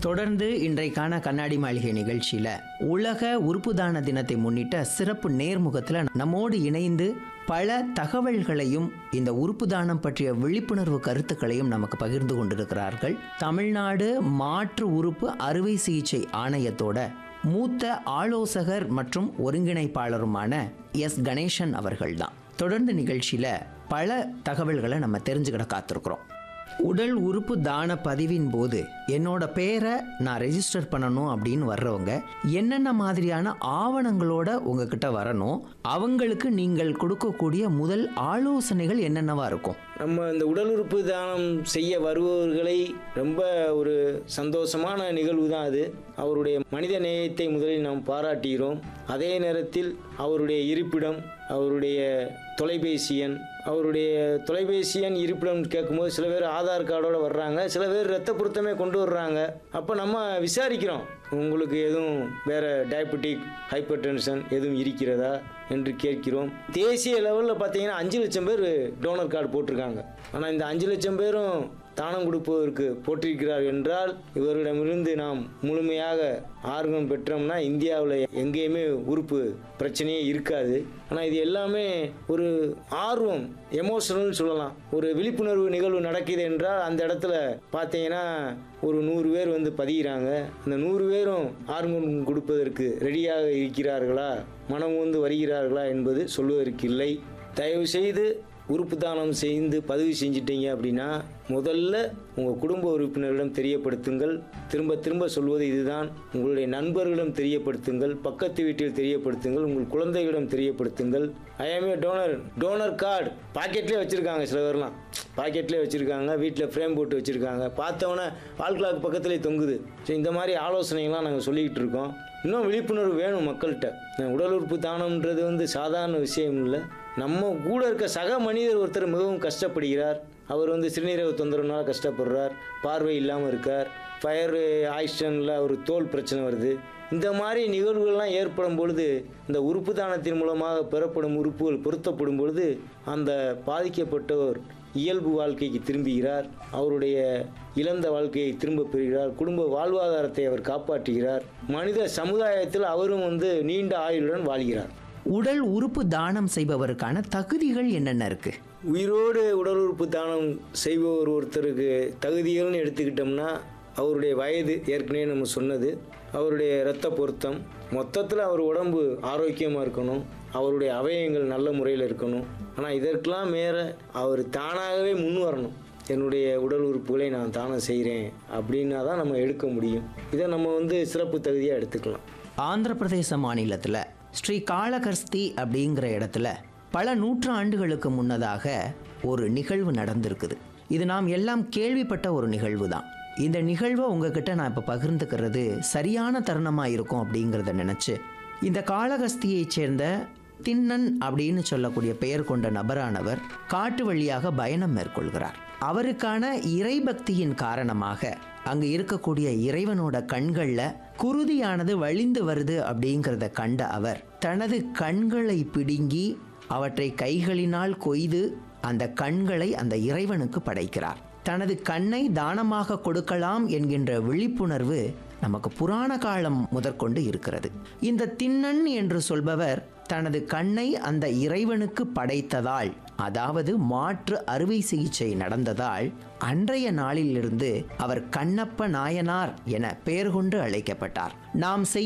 தொடர்ந்து இன்றைக்கான கண்ணாடி மாளிகை நிகழ்ச்சியில உலக உறுப்பு தான தினத்தை முன்னிட்ட சிறப்பு நேர்முகத்துல நம்மோடு இணைந்து பல தகவல்களையும் இந்த உறுப்பு தானம் பற்றிய விழிப்புணர்வு கருத்துக்களையும் நமக்கு பகிர்ந்து கொண்டிருக்கிறார்கள் தமிழ்நாடு மாற்று உறுப்பு அறுவை சிகிச்சை ஆணையத்தோட மூத்த ஆலோசகர் மற்றும் ஒருங்கிணைப்பாளருமான எஸ் கணேசன் அவர்கள்தான் தொடர்ந்து நிகழ்ச்சியில பல தகவல்களை நம்ம தெரிஞ்சுக்கிட காத்திருக்கிறோம் உடல் உறுப்பு தான பதிவின் போது என்னோட பேரை நான் ரெஜிஸ்டர் பண்ணணும் அப்படின்னு வர்றவங்க என்னென்ன மாதிரியான ஆவணங்களோட உங்ககிட்ட வரணும் அவங்களுக்கு நீங்கள் கொடுக்கக்கூடிய முதல் ஆலோசனைகள் என்னென்னவா இருக்கும் நம்ம இந்த உடல் உறுப்பு தானம் செய்ய வருபவர்களை ரொம்ப ஒரு சந்தோஷமான நிகழ்வு தான் அது அவருடைய மனித நேயத்தை முதலில் நாம் பாராட்டுகிறோம் அதே நேரத்தில் அவருடைய இருப்பிடம் அவருடைய தொலைபேசி எண் அவருடைய தொலைபேசி எண் இருப்பிடம் கேட்கும்போது சில பேர் ஆதார் கார்டோட வர்றாங்க சில பேர் ரத்த பொருத்தமே கொண்டு வர்றாங்க அப்போ நம்ம விசாரிக்கிறோம் உங்களுக்கு எதுவும் வேற டயபெட்டிக் ஹைப்பர் டென்ஷன் எதுவும் இருக்கிறதா என்று கேட்கிறோம் தேசிய லெவலில் பார்த்தீங்கன்னா அஞ்சு லட்சம் பேர் டோனர் கார்டு போட்டிருக்காங்க ஆனால் இந்த அஞ்சு லட்சம் பேரும் தானம் கொடுப்பதற்கு போட்டிருக்கிறார் என்றால் இவரிடமிருந்து நாம் முழுமையாக ஆர்வம் பெற்றோம்னா இந்தியாவில் எங்கேயுமே உறுப்பு பிரச்சனையே இருக்காது ஆனால் இது எல்லாமே ஒரு ஆர்வம் எமோஷனல்னு சொல்லலாம் ஒரு விழிப்புணர்வு நிகழ்வு நடக்குது என்றால் அந்த இடத்துல பார்த்தீங்கன்னா ஒரு நூறு பேர் வந்து பதிகிறாங்க அந்த நூறு பேரும் ஆர்வம் கொடுப்பதற்கு ரெடியாக இருக்கிறார்களா மனம் வந்து வருகிறார்களா என்பது சொல்வதற்கு இல்லை தயவு செய்து உறுப்பு தானம் செய்து பதிவு செஞ்சிட்டீங்க அப்படின்னா முதல்ல உங்கள் குடும்ப உறுப்பினரிடம் தெரியப்படுத்துங்கள் திரும்ப திரும்ப சொல்வது இதுதான் உங்களுடைய நண்பர்களிடம் தெரியப்படுத்துங்கள் பக்கத்து வீட்டில் தெரியப்படுத்துங்கள் உங்கள் குழந்தைகளிடம் தெரியப்படுத்துங்கள் ஐஎம்ஏ டோனர் டோனர் கார்டு பாக்கெட்லேயே வச்சுருக்காங்க சில பேர்லாம் பாக்கெட்லேயே வச்சுருக்காங்க வீட்டில் ஃப்ரேம் போட்டு வச்சுருக்காங்க பார்த்தவொன்னே வால் கிளாக் பக்கத்துலேயே தொங்குது ஸோ இந்த மாதிரி ஆலோசனைகள்லாம் நாங்கள் சொல்லிக்கிட்டு இருக்கோம் இன்னும் விழிப்புணர்வு வேணும் மக்கள்கிட்ட உடல் உறுப்பு தானம்ன்றது வந்து சாதாரண விஷயம் இல்லை நம்ம கூட இருக்க சக மனிதர் ஒருத்தர் மிகவும் கஷ்டப்படுகிறார் அவர் வந்து சிறுநீரக தொந்தரவுனால கஷ்டப்படுறார் பார்வை இல்லாமல் இருக்கார் ஃபயர் ஆக்சிடென்டில் ஒரு தோல் பிரச்சனை வருது இந்த மாதிரி நிகழ்வுகள்லாம் ஏற்படும் பொழுது இந்த உறுப்பு தானத்தின் மூலமாக பெறப்படும் உறுப்புகள் பொருத்தப்படும் பொழுது அந்த பாதிக்கப்பட்டவர் இயல்பு வாழ்க்கைக்கு திரும்புகிறார் அவருடைய இழந்த வாழ்க்கையை திரும்ப பெறுகிறார் குடும்ப வாழ்வாதாரத்தை அவர் காப்பாற்றுகிறார் மனித சமுதாயத்தில் அவரும் வந்து நீண்ட ஆயுளுடன் வாழ்கிறார் உடல் உறுப்பு தானம் செய்பவருக்கான தகுதிகள் என்னென்ன இருக்கு உயிரோடு உடல் உறுப்பு தானம் செய்பவர் ஒருத்தருக்கு தகுதிகள்னு எடுத்துக்கிட்டோம்னா அவருடைய வயது ஏற்கனவே நம்ம சொன்னது அவருடைய இரத்த பொருத்தம் மொத்தத்தில் அவர் உடம்பு ஆரோக்கியமாக இருக்கணும் அவருடைய அவயங்கள் நல்ல முறையில் இருக்கணும் ஆனால் இதற்கெல்லாம் மேல அவர் தானாகவே முன் வரணும் என்னுடைய உடல் உறுப்புகளை நான் தானம் செய்கிறேன் அப்படின்னா தான் நம்ம எடுக்க முடியும் இதை நம்ம வந்து சிறப்பு தகுதியாக எடுத்துக்கலாம் ஆந்திர பிரதேச மாநிலத்தில் ஸ்ரீ காளகஸ்தி அப்படிங்கிற இடத்துல பல நூற்றாண்டுகளுக்கு முன்னதாக ஒரு நிகழ்வு நடந்திருக்குது இது நாம் எல்லாம் கேள்விப்பட்ட ஒரு நிகழ்வு தான் இந்த நிகழ்வை உங்ககிட்ட நான் இப்போ பகிர்ந்துக்கிறது சரியான தருணமாக இருக்கும் அப்படிங்கிறத நினச்சி இந்த காளகஸ்தியைச் சேர்ந்த திண்ணன் அப்படின்னு சொல்லக்கூடிய பெயர் கொண்ட நபரானவர் காட்டு வழியாக பயணம் மேற்கொள்கிறார் அவருக்கான இறைபக்தியின் காரணமாக அங்கு இருக்கக்கூடிய இறைவனோட கண்கள்ல குருதியானது வழிந்து வருது அப்படிங்கிறத கண்ட அவர் தனது கண்களை பிடுங்கி அவற்றை கைகளினால் கொய்து அந்த கண்களை அந்த இறைவனுக்கு படைக்கிறார் தனது கண்ணை தானமாக கொடுக்கலாம் என்கின்ற விழிப்புணர்வு நமக்கு புராண காலம் முதற்கொண்டு இருக்கிறது இந்த திண்ணன் என்று சொல்பவர் தனது கண்ணை அந்த இறைவனுக்கு படைத்ததால் அதாவது மாற்று அறுவை சிகிச்சை நடந்ததால் அன்றைய நாளிலிருந்து அவர் கண்ணப்ப நாயனார் என பெயர் கொண்டு அழைக்கப்பட்டார் நாம் செய்